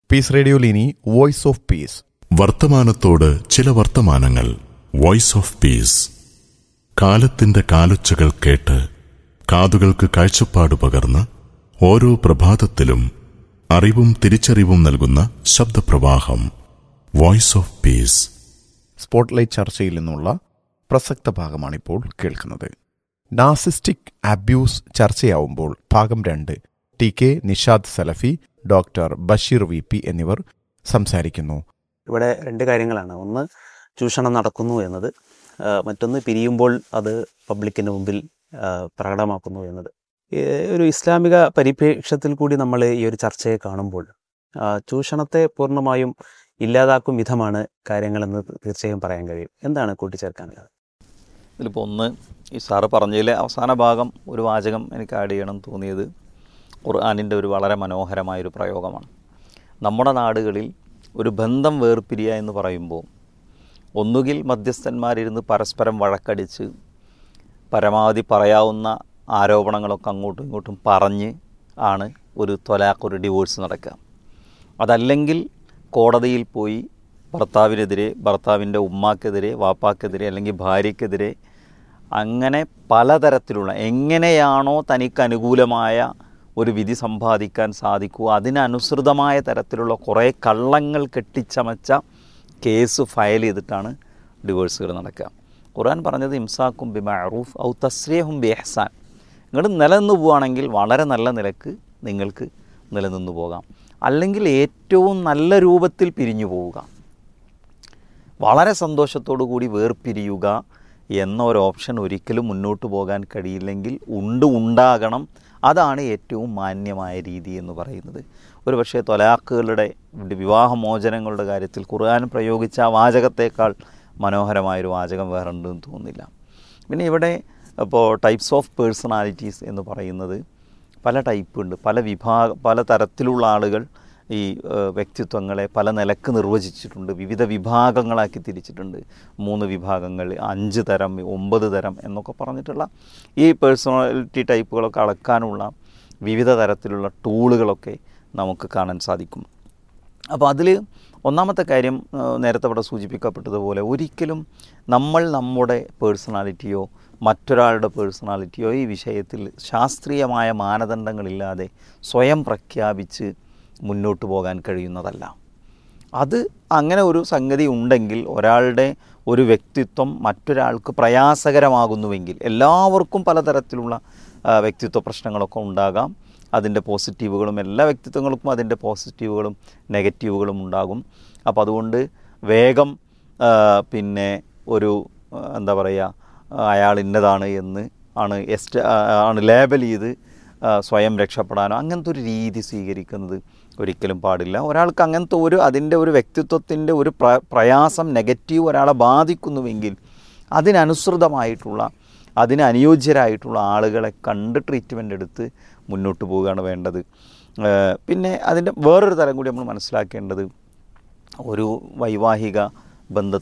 piece റേഡിയോയിൽ ഇനി voice of piece വർത്തമാനത്തോട് ചില വർത്തമാനങ്ങൾ വോയിസ് ഓഫ് പീസ് കാലത്തിന്റെ കാലൊച്ചകൾ കേട്ട് കാതുകൾക്ക് കാഴ്ചപ്പാട് പകർന്ന് ഓരോ പ്രഭാതത്തിലും അറിവും തിരിച്ചറിവും നൽകുന്ന ശബ്ദപ്രവാഹം വോയിസ് ഓഫ് പീസ് സ്പോട്ട്ലൈറ്റ് ചർച്ചയിൽ നിന്നുള്ള പ്രസക്ത ഭാഗമാണിപ്പോൾ കേൾക്കുന്നത് നാസിസ്റ്റിക് അബ്യൂസ് ചർച്ചയാവുമ്പോൾ ഭാഗം രണ്ട് T K Nishad Salafi doctor Basheer V P എന്നിവർ സംസാരിക്കുന്നു ഇവിടെ രണ്ട് കാര്യങ്ങളാണ് ഒന്ന് ചൂഷണം നടക്കുന്നു എന്നത് ആ, മറ്റൊന്ന് പിരിയുമ്പോൾ അത് പബ്ലിക്കിന് മുമ്പിൽ ആ, പ്രകടമാക്കുന്നു എന്നത് ഈ ഒരു ഇസ്ലാമിക പരിപ്രേക്ഷ്യത്തിൽ കൂടി നമ്മൾ ഈ ഒരു ചർച്ചയെ കാണുമ്പോൾ ആ, ചൂഷണത്തെ പൂർണ്ണമായും ഇല്ലാതാക്കും വിധമാണ് കാര്യങ്ങളെന്ന് തീർച്ചയായും പറയാൻ കഴിയും എന്താണ് കൂട്ടിച്ചേർക്കാനുള്ളത് ഇതിലിപ്പോൾ ഒന്ന് ഈ സാറ് പറഞ്ഞതിലെ അവസാന ഭാഗം ഒരു വാചകം എനിക്ക് ആഡ് ചെയ്യണം തോന്നിയത് ഖുർആാനിൻ്റെ ഒരു വളരെ മനോഹരമായൊരു പ്രയോഗമാണ് നമ്മുടെ നാടുകളിൽ ഒരു ബന്ധം വേർപിരിയുക എന്ന് പറയുമ്പോൾ ഒന്നുകിൽ മധ്യസ്ഥന്മാരിരുന്ന് പരസ്പരം വഴക്കടിച്ച് പരമാവധി പറയാവുന്ന ആരോപണങ്ങളൊക്കെ അങ്ങോട്ടും ഇങ്ങോട്ടും പറഞ്ഞ് ആണ് ഒരു തൊലാഖ് ഒരു ഡിവോഴ്സ് നടക്കുക അതല്ലെങ്കിൽ കോടതിയിൽ പോയി ഭർത്താവിനെതിരെ ഭർത്താവിൻ്റെ ഉമ്മാക്കെതിരെ വാപ്പാക്കെതിരെ അല്ലെങ്കിൽ ഭാര്യയ്ക്കെതിരെ അങ്ങനെ പലതരത്തിലുള്ള എങ്ങനെയാണോ തനിക്ക് അനുകൂലമായ ഒരു വിധി സമ്പാദിക്കാൻ സാധിക്കൂ അതിനനുസൃതമായ തരത്തിലുള്ള കുറേ കള്ളങ്ങൾ കെട്ടിച്ചമച്ച കേസ് ഫയൽ ചെയ്തിട്ടാണ് ഡിവോഴ്സുകൾ നടക്കുക ഖുർആൻ പറഞ്ഞത് ഇംസാക്കും ബി മഅറൂഫ് ഔ തസ്രീഹും ബി എഹ്സാൻ നിങ്ങൾ നിലനിന്ന് പോവുകയാണെങ്കിൽ വളരെ നല്ല നിലക്ക് നിങ്ങൾക്ക് നിലനിന്ന് പോകാം അല്ലെങ്കിൽ ഏറ്റവും നല്ല രൂപത്തിൽ പിരിഞ്ഞു പോവുക വളരെ സന്തോഷത്തോടു കൂടി വേർപിരിയുക എന്ന ഒരു ഓപ്ഷൻ ഒരിക്കലും മുന്നോട്ട് പോകാൻ കഴിയില്ലെങ്കിൽ ഉണ്ട് ഉണ്ടാകണം അതാണ് ഏറ്റവും മാന്യമായ രീതി എന്ന് പറയുന്നത് ഒരു പക്ഷേ തൊലാക്കുകളുടെ വിവാഹമോചനങ്ങളുടെ കാര്യത്തിൽ ഖുർആൻ പ്രയോഗിച്ച ആ വാചകത്തേക്കാൾ മനോഹരമായൊരു വാചകം വേറെ ഉണ്ടെന്ന് തോന്നുന്നില്ല പിന്നെ ഇവിടെ ഇപ്പോൾ ടൈപ്സ് ഓഫ് പേഴ്സണാലിറ്റീസ് എന്ന് പറയുന്നത് പല ടൈപ്പ് ഉണ്ട് പല വിഭാഗ പല തരത്തിലുള്ള ആളുകൾ ഈ ഏഹ്, വ്യക്തിത്വങ്ങളെ പല നിലക്ക് നിർവചിച്ചിട്ടുണ്ട് വിവിധ വിഭാഗങ്ങളാക്കി തിരിച്ചിട്ടുണ്ട് മൂന്ന് വിഭാഗങ്ങൾ അഞ്ച് തരം ഒമ്പത് തരം എന്നൊക്കെ പറഞ്ഞിട്ടുള്ള ഈ പേഴ്സണാലിറ്റി ടൈപ്പുകളൊക്കെ അളക്കാനുള്ള വിവിധ തരത്തിലുള്ള ടൂളുകളൊക്കെ നമുക്ക് കാണാൻ സാധിക്കും അപ്പോൾ അതിൽ ഒന്നാമത്തെ കാര്യം ആ, നേരത്തെ ഇവിടെ സൂചിപ്പിക്കപ്പെട്ടതുപോലെ ഒരിക്കലും നമ്മൾ നമ്മുടെ പേഴ്സണാലിറ്റിയോ മറ്റൊരാളുടെ പേഴ്സണാലിറ്റിയോ ഈ വിഷയത്തിൽ ശാസ്ത്രീയമായ മാനദണ്ഡങ്ങളില്ലാതെ സ്വയം പ്രഖ്യാപിച്ച് മുന്നോട്ട് പോകാൻ കഴിയുന്നതല്ല അത് അങ്ങനെ ഒരു സംഗതി ഉണ്ടെങ്കിൽ ഒരാളുടെ ഒരു വ്യക്തിത്വം മറ്റൊരാൾക്ക് പ്രയാസകരമാകുന്നുവെങ്കിൽ എല്ലാവർക്കും പലതരത്തിലുള്ള ആ, വ്യക്തിത്വ പ്രശ്നങ്ങളൊക്കെ ഉണ്ടാകാം അതിൻ്റെ പോസിറ്റീവുകളും എല്ലാ വ്യക്തിത്വങ്ങൾക്കും അതിൻ്റെ പോസിറ്റീവുകളും നെഗറ്റീവുകളും ഉണ്ടാകും അപ്പോൾ അതുകൊണ്ട് വേഗം ആ, പിന്നെ ഒരു ആ, എന്താ പറയുക അയാൾ ഇന്നതാണ് എന്ന് ആണ് എസ്റ്റ് ആ, ആണ് ലേബൽ ചെയ്ത് ആ, സ്വയം രക്ഷപ്പെടാനോ അങ്ങനത്തെ ഒരു രീതി സ്വീകരിക്കുന്നത് ഒരിക്കലും പാടില്ല ഒരാൾക്ക് അങ്ങനത്തെ ഒരു അതിൻ്റെ ഒരു വ്യക്തിത്വത്തിൻ്റെ ഒരു പ്ര പ്രയാസം നെഗറ്റീവ് ഒരാളെ ബാധിക്കുന്നുവെങ്കിൽ അതിനനുസൃതമായിട്ടുള്ള അതിന് അനുയോജ്യരായിട്ടുള്ള ആളുകളെ കണ്ട് ട്രീറ്റ്മെൻ്റ് എടുത്ത് മുന്നോട്ട് പോവുകയാണ് വേണ്ടത് ഏഹ് പിന്നെ അതിൻ്റെ വേറൊരു തലം കൂടി നമ്മൾ മനസ്സിലാക്കേണ്ടത് ഒരു വൈവാഹിക ബന്ധത്തിൽ